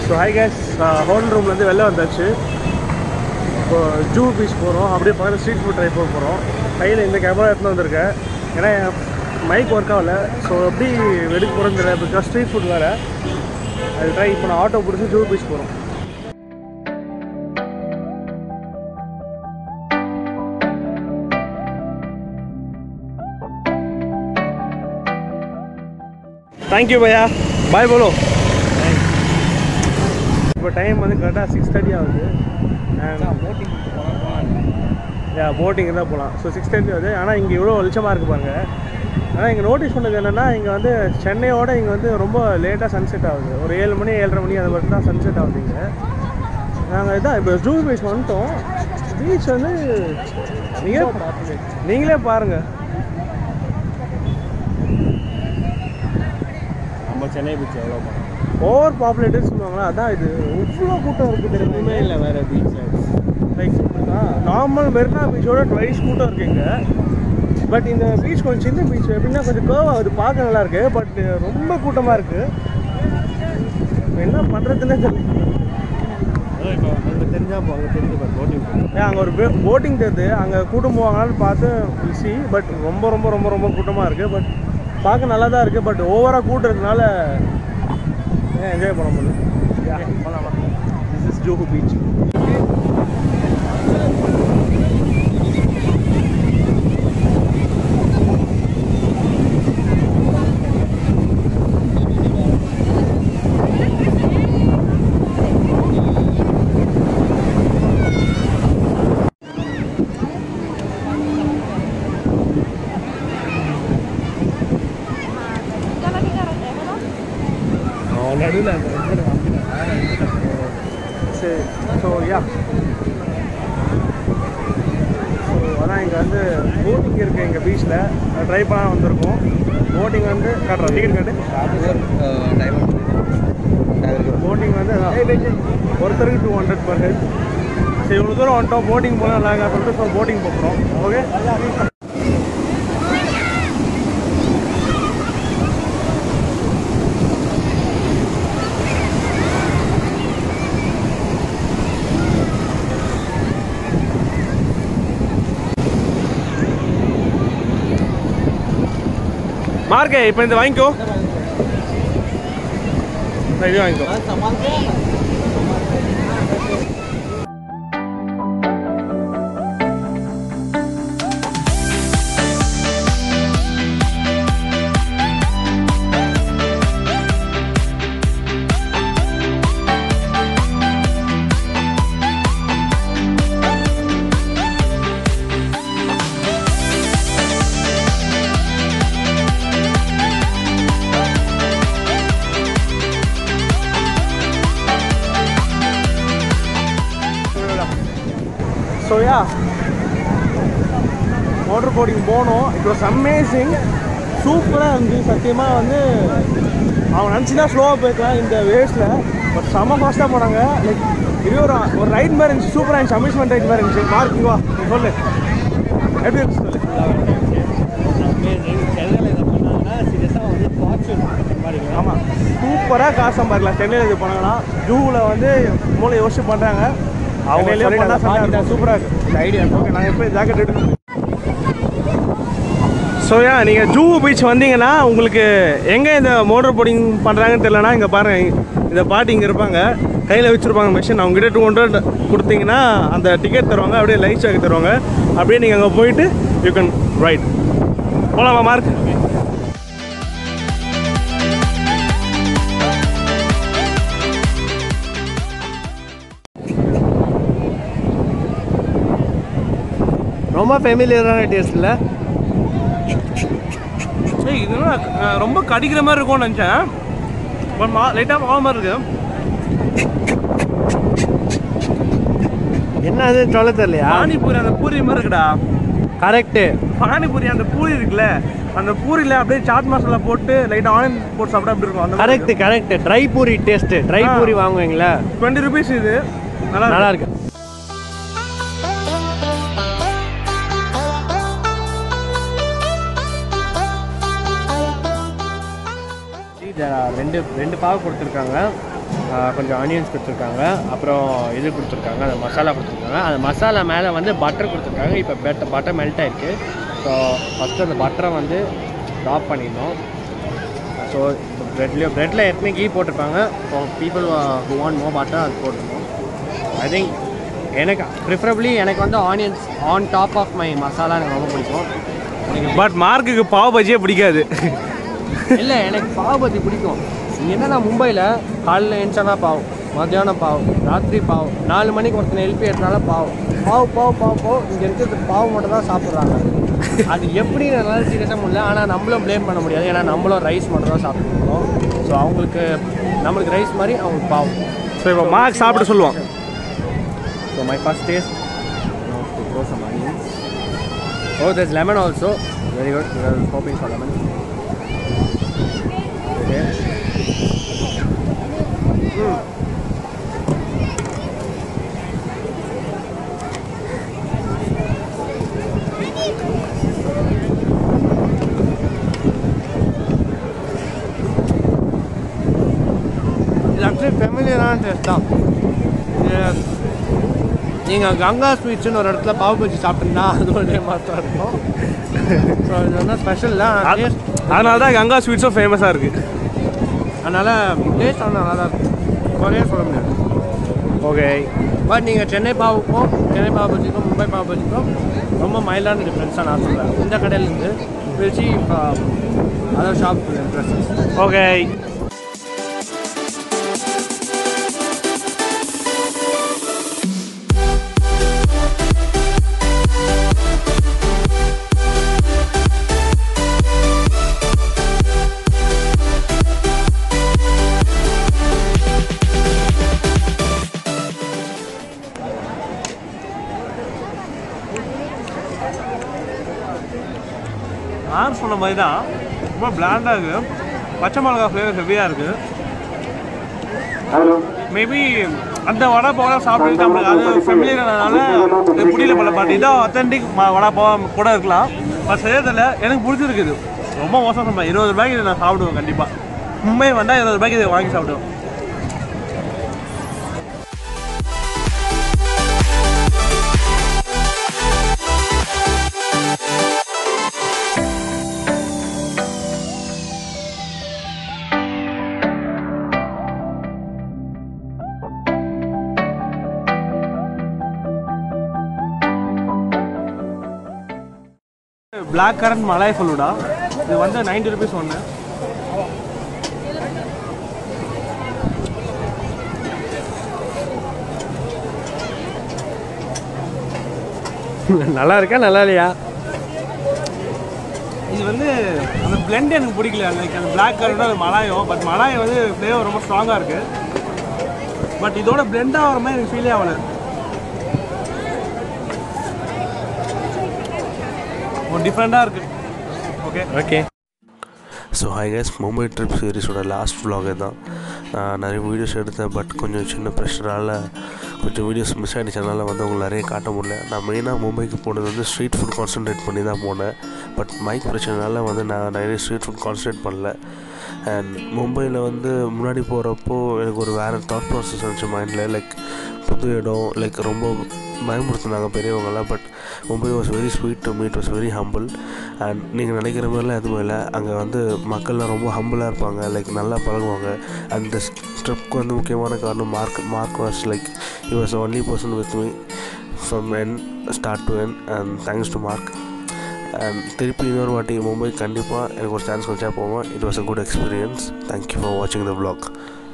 So hi guys hotel ரூம்லேருந்து வெளில வந்தாச்சு இப்போ ஜூ பீச் போகிறோம் அப்படியே பக்கத்தில் ஸ்ட்ரீட் ஃபுட் ட்ரை போக போகிறோம் கையில் இந்த கேமரா எடுத்துன்னு வந்திருக்கேன் ஏன்னா மைக் ஒர்க் ஆகல ஸோ எப்படி எடுக்க போகிறோன்னு தெரியல பிகாஸ் ஸ்ட்ரீட் ஃபுட் வேறு அது ட்ரை இப்போ நான் ஆட்டோ பிடிச்சி ஜூ பீச் போகிறோம் தேங்க்யூ பையா பாய் போலோ இப்போ டைம் வந்து கரெக்டாக சிக்ஸ் தேர்ட்டி ஆகுது போட்டிங் யா போட்டிங் தான் போகலாம் ஸோ சிக்ஸ் தேர்ட்டி ஆகுது ஆனால் இங்கே இவ்வளோ வெளிச்சமாக இருக்கு பாருங்க ஆனால் இங்கே நோட்டீஸ் பண்ணது என்னென்னா இங்கே வந்து சென்னையோட இங்கே வந்து ரொம்ப லேட்டாக சன்செட் ஆகுது ஒரு ஏழு மணி ஏழரை மணி அது மட்டும் தான் சன்செட் ஆகுது இங்கே நாங்கள் இதான் இப்போ ஜூ பீச் வந்துட்டோம் பீச் வந்து நீங்களே நீங்களே பாருங்கள் நம்ம சென்னை பீச் எவ்வளோ பண்ணோம் ஓவர் பாப்புலேட்டட் சொல்லுவாங்களா அதான் இது இவ்வளோ கூட்டம் இருக்குது தெரியுமா எதுவுமே இல்லை வேறு பீச்சில் லைக் நார்மல் மெரினா பீச்சோட ட்வைஸ் கூட்டம் இருக்கு இங்க பட் இந்த பீச் கொஞ்சம் சின்ன பீச் எப்படின்னா கொஞ்சம் கேர்வ் ஆகுது பார்க்க நல்லா இருக்கு பட் ரொம்ப கூட்டமாக இருக்கு இப்ப என்ன பண்ணுறதுன்னே தெரியல இப்போ அங்கே தெரிஞ்சால் போ அங்கே தெரிஞ்சு பாரு போட்டிங் ஏன் அங்கே ஒரு போட்டிங் தெரியுது அங்கே கூட்டம் போவாங்களான்னு பார்த்து ஈஸி பட் ரொம்ப ரொம்ப ரொம்ப ரொம்ப கூட்டமாக இருக்குது பட் பார்க்க நல்லா தான் இருக்குது பட் ஓவராக கூட்டம் இருக்கனால என்ஜாய் பண்ண முடியல போகலாமா திஸ் இஸ் ஜூஹு பீச் நடுவில் அந்த சரி ஸோ யா ஸோ அதான் இங்கே வந்து போட்டிங் இருக்குது எங்கள் பீச்சில் ட்ரை பண்ண வந்திருக்கோம் போட்டிங் வந்து காட்டுறோம் டிக்கெட் காட்டு போட்டிங் வந்து அதான். ஒருத்தருக்கு டூ ஹண்ட்ரட் பர் ஹெட் சரி இவ்வளோ தூரம் வந்துட்டோம் போட்டிங் போனால் நாங்கள் சொல்லிட்டு ஸோ போட்டிங் போகிறோம் ஓகே மார்க்கே இப்போ இந்த வாங்கிக்கோ நான் இது வாங்கிக்கோ ஸோ யா மோட்டர் போர்டிங் போனோம் இட் வாஸ் அமேசிங் சூப்பராக இருந்துச்சு சத்தியமாக வந்து அவங்க நினச்சினா ஸ்லோவாக போய்க்கலாம் இந்த வேவ்ஸில் பட் செம்ம ஃபாஸ்ட்டாக போனாங்க லைக் இது ஒரு ஒரு ரைட் மாதிரி இருந்துச்சு சூப்பராக இருந்துச்சு அம்யூஸ்மெண்ட் ரைட் மாதிரி இருந்துச்சு மார்க் வா நீ சொல்லு எப்படி இருந்துச்சு சொல்லு சென்னையில் இதை பண்ணாங்கன்னா சீரியஸாக வந்து ஃபார்ச்சூன் மாதிரி ஆமாம் சூப்பராக காசு சம்பாதிக்கலாம் சென்னையில் இது பண்ணாங்கன்னா ஜூவில் வந்து மூளை யோசிச்சு பண்ணுறாங்க அவங்க சொல்லிட்டாங்க, சூப்பராக இருக்கு ஐடியா ஓகே நான் எப்போ ஜாக்கெட் எடுத்து ஸோ ஏன் நீங்கள் ஜூ பீச் வந்தீங்கன்னா உங்களுக்கு எங்கே இந்த மோட்டர் போர்டிங் பண்ணுறாங்கன்னு தெரியலனா இங்கே பாருங்கள் இந்த பாட்டி இங்கே இருப்பாங்க கையில் வச்சுருப்பாங்க மிஷின் அவங்ககிட்ட டூ ஹண்ட்ரட் கொடுத்தீங்கன்னா அந்த டிக்கெட் தருவாங்க அப்படியே லைட் சாக்கு தருவாங்க அப்படியே நீங்கள் அங்கே போயிட்டு யூ கேன் ரைட் போகலாமா மார்க் ரொம்ப ஃபெமிலியரான டேஸ்ட்டில் ஏய் இதெல்லாம் அஹ், ரொம்ப கடிக்கிற மாதிரி இருக்கும்னு நினச்சேன் பட் மா லைட்டாக மாவு மாதிரி இருக்கு என்ன அது சொல்ல தெரியலையா பானிபூரி அந்த பூரி மாதிரி இருக்குடா கரெக்டு பானிபூரி அந்த பூரி இருக்குல்ல அந்த பூரியில் அப்படியே சாட் மசாலா போட்டு லைட்டாக ஆனியன் போட்டு சாப்பிட்டா அப்படி இருக்கும் அந்த correct correct dry puri taste dry ah. Puri வாங்குவீங்களா டுவெண்ட்டி ருபீஸ் இது நல்லா நல்லா இருக்கு இருக்கு ரெண்டு ரெண்டு பாவு கொடுத்துருக்காங்க கொஞ்சம் ஆனியன்ஸ் கொடுத்துருக்காங்க அப்புறம் இது கொடுத்துருக்காங்க அந்த மசாலா கொடுத்துருக்காங்க அந்த மசாலா மேலே வந்து பட்டர் கொடுத்துருக்காங்க இப்போ பெட் பட்டர் மெல்ட் ஆயிருக்கு ஸோ ஃபஸ்ட்டு அந்த பட்டரை வந்து ட்ராப் பண்ணிடணும் ஸோ ப்ரெட்லேயும் ப்ரெட்டில் ஏற்கனவே கீ போட்டிருப்பாங்க so people who want more butter அது போட்டுருக்கணும் ஐ திங்க் எனக்கு ப்ரிஃபரபிளி எனக்கு வந்து onions on top of my masala எனக்கு ரொம்ப பிடிக்கும் எனக்கு பட் மார்க்குக்கு பாவ் பஜ்ஜியே பிடிக்காது இல்லை எனக்கு பாவ் பஜ்ஜி பிடிக்கும் இங்கே என்னன்னா மும்பையில் காலைல எழுந்தானா பாவ் மத்தியானம் பாவ் ராத்திரி பாவ் நாலு மணிக்கு ஒருத்தனை எழுப்பி எடுத்தனால பாவ் பாவ் பாவ் பாவ் பாவ் இங்கே இருக்கிறது பாவ் மட்டும் தான் சாப்பிட்றாங்க அது எப்படி என்னால் சீரியஸாக முடியல ஆனால் நம்மளும் ப்ளேம் பண்ண முடியாது ஏன்னா நம்மளும் ரைஸ் மட்டும் தான் சாப்பிட்டுருக்கோம் ஸோ அவங்களுக்கு நம்மளுக்கு ரைஸ் மாதிரி அவங்களுக்கு பாவ் ஸோ இப்போ மார்க் சாப்பிட்டு சொல்லுவான் So my first taste, now to throw some onions. Oh, there's lemon also. Very good. We are hoping for lemon. Okay. Mm. இது ஆக்சுவலி ஃபெமிலியரான டேஸ்ட் தான் இது நீங்கள் கங்கா ஸ்வீட்ஸ்னு ஒரு இடத்துல பாவு பஜ்ஜி சாப்பிட்டுருந்தா அது ஒரே மாதிரி தான் இருக்கும் ஸோ இது வந்து ஸ்பெஷல் தான் டேஸ்ட் அதனால தான் கங்கா ஸ்வீட்ஸும் ஃபேமஸாக இருக்குது அதனால் டேஸ்ட் வந்து நல்லா தான் இருக்கும் குறைய சொல்ல முடியாது ஓகே பட் நீங்கள் சென்னை பாவுக்கும் சென்னை பாவு பஜ்ஜிக்கும் மும்பை பாவு பஜ்ஜிக்கும் ரொம்ப மைல்டான டிஃப்ரென்ஸ் தான் நான் சொல்கிறேன் இந்த கடையிலேருந்து வச்சு இப்போ அதர் ஷாப் இம்ப்ரெஷன்ஸ் ஓகே நான் சொன்ன மாதிரி தான் ரொம்ப பிளாண்டாக இருக்குது பச்சை மிளகா ஃப்ளேவர் ஹெவியாக இருக்குது மேபி அந்த வடை பாவம் சாப்பிட்டு நம்மளுக்கு அது ஃபெமிலியர்னால இது புரியல போல பட் இதான் அத்தன்டிக் வடை பாவம் கூட இருக்கலாம் பட் சரியா தெரியல எனக்கு பிடிச்சிருக்குது ரொம்ப மோசம் சொன்னேன் இருபது ரூபாய்க்கு இதை நான் சாப்பிடுவேன் கண்டிப்பாக மும்பை வந்தால் இருபது ரூபாய்க்கு இதை வாங்கி சாப்பிடுவேன் பிளாக் கரண்ட் மலாய் ஃபலூடா இது வந்து நைன்டி ருபீஸ் ஒன்று நல்லா இருக்கா நல்லா இல்லையா இது வந்து அந்த blend எனக்கு பிடிக்கல லைக் அந்த பிளாக் கரண்ட் அது மலாயம் பட் மலாய் வந்து ஃப்ளேவர் ரொம்ப ஸ்ட்ராங்காக இருக்குது பட் இதோட blend ஆகிற மாதிரி எனக்கு ஃபீலே ஆகல ஒரு டிஃப்ரெண்ட்டாக இருக்குது okay okay so hi guys Mumbai trip சீரிஸோட லாஸ்ட் vlog தான் நான் நிறைய வீடியோஸ் எடுத்தேன் பட் கொஞ்சம் சின்ன ப்ரெஷரால் கொஞ்சம் வீடியோஸ் மிஸ் ஆகிடுச்சனால வந்து உங்களுக்கு நிறைய காட்ட முடியல நான் மெயினாக மும்பைக்கு போனது வந்து ஸ்ட்ரீட் ஃபுட் கான்சன்ட்ரேட் பண்ணி தான் போனேன் பட் மைக் பிரச்சனைனால வந்து நான் நிறைய ஸ்ட்ரீட் ஃபுட் கான்சன்ட்ரேட் பண்ணல அண்ட் மும்பையில் வந்து முன்னாடி போகிறப்போ எனக்கு ஒரு வேறு தாட் ப்ராசஸ் இருந்துச்சு மைண்டில் லைக் புது இடம் லைக் ரொம்ப பயமுறுத்துனாங்க பெரியவங்கெல்லாம் but Mumbai was very sweet to meet was very humble and நீங்கள் நினைக்கிற மாதிரிலாம் எதுவும் இல்லை அங்கே வந்து மக்கள்லாம் ரொம்ப ஹம்பிளாக இருப்பாங்க லைக் நல்லா பழகுவாங்க அந்த ட்ரிப்க்கு வந்து முக்கியமான காரணம் Mark Mark was like you was only person with me from என் ஸ்டார்ட் டு என் அண்ட் தேங்க்ஸ் டு மார்க் அண்ட் திருப்பி இன்னொரு வாட்டி மும்பை கண்டிப்பாக எனக்கு ஒரு சான்ஸ் வச்சா போவேன் it was a good experience thank you for வாட்சிங் த vlog